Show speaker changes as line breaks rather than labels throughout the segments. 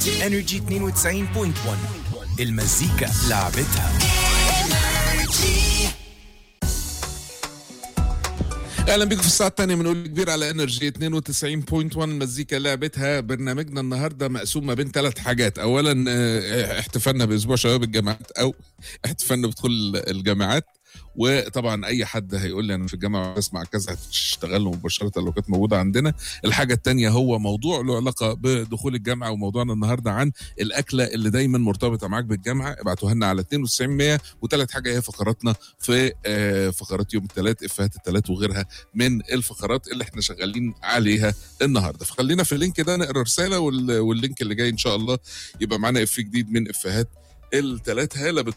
انرجي 92.1 المزيكا لعبتها
اهلا بيكم في الساعه الثانيه من قول كبير على انرجي 92.1 مزيكا لعبتها برنامجنا النهارده مقسوم ما بين ثلاث حاجات اولا آه، احتفالنا باسبوع شباب الجامعات او احتفالنا بدخول الجامعات وطبعا اي حد هيقول لي انا في الجامعه بسمع كذا هتشتغل له مباشره لو كانت موجوده عندنا الحاجه الثانيه هو موضوع له علاقه بدخول الجامعه وموضوعنا النهارده عن الاكله اللي دايما مرتبطه معاك بالجامعه ابعتوها لنا على 9200 وثالث حاجه هي فقراتنا في آه، فقرات يوم الثلاث افيهات الثلاث وغيرها من الفقرات اللي احنا شغالين عليها النهارده فخلينا في اللينك ده نقرا رساله وال- واللينك اللي جاي ان شاء الله يبقى معانا اف جديد من افيهات الثلاث هاله بت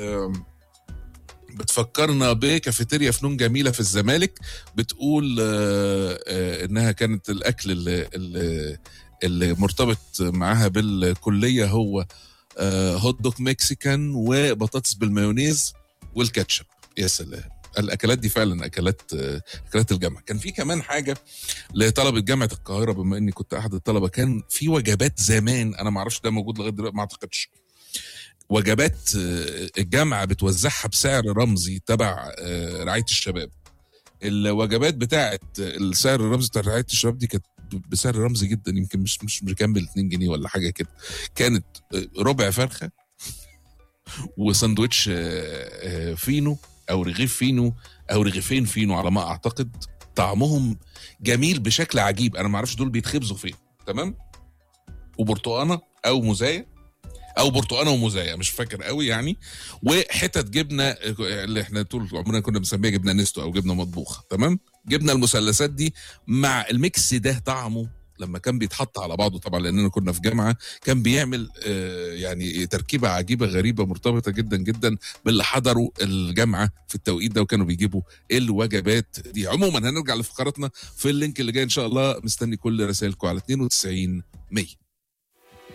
بتفكرنا بكافيتيريا فنون جميله في الزمالك بتقول آه، آه، انها كانت الاكل اللي, اللي, اللي مرتبط معاها بالكليه هو آه، هوت دوج مكسيكان وبطاطس بالمايونيز والكاتشب يا سلام الاكلات دي فعلا اكلات آه، اكلات الجامعه كان في كمان حاجه لطلبه جامعه القاهره بما اني كنت احد الطلبه كان في وجبات زمان انا ما اعرفش ده موجود لغايه دلوقتي ما اعتقدش وجبات آه، الجامعه بتوزعها بسعر رمزي تبع آه، رعايه الشباب الوجبات بتاعه السعر الرمزي بتاع رعايه الشباب دي كانت ب- بسعر رمزي جدا يمكن مش مش مكمل 2 جنيه ولا حاجه كده كانت آه، ربع فرخه وساندوتش آه، آه، فينو او رغيف فينو او رغيفين فينو على ما اعتقد طعمهم جميل بشكل عجيب انا ما اعرفش دول بيتخبزوا فين تمام وبرتقانه او موزايه او برتقانه وموزايه مش فاكر قوي يعني وحتت جبنه اللي احنا طول عمرنا كنا بنسميها جبنه نستو او جبنه مطبوخه تمام جبنه المثلثات دي مع الميكس ده طعمه لما كان بيتحط على بعضه طبعا لاننا كنا في جامعه كان بيعمل آه، يعني تركيبه عجيبه غريبه مرتبطه جدا جدا باللي حضروا الجامعه في التوقيت ده وكانوا بيجيبوا الوجبات دي عموما هنرجع لفقراتنا في اللينك اللي جاي ان شاء الله مستني كل رسائلكم على 92 100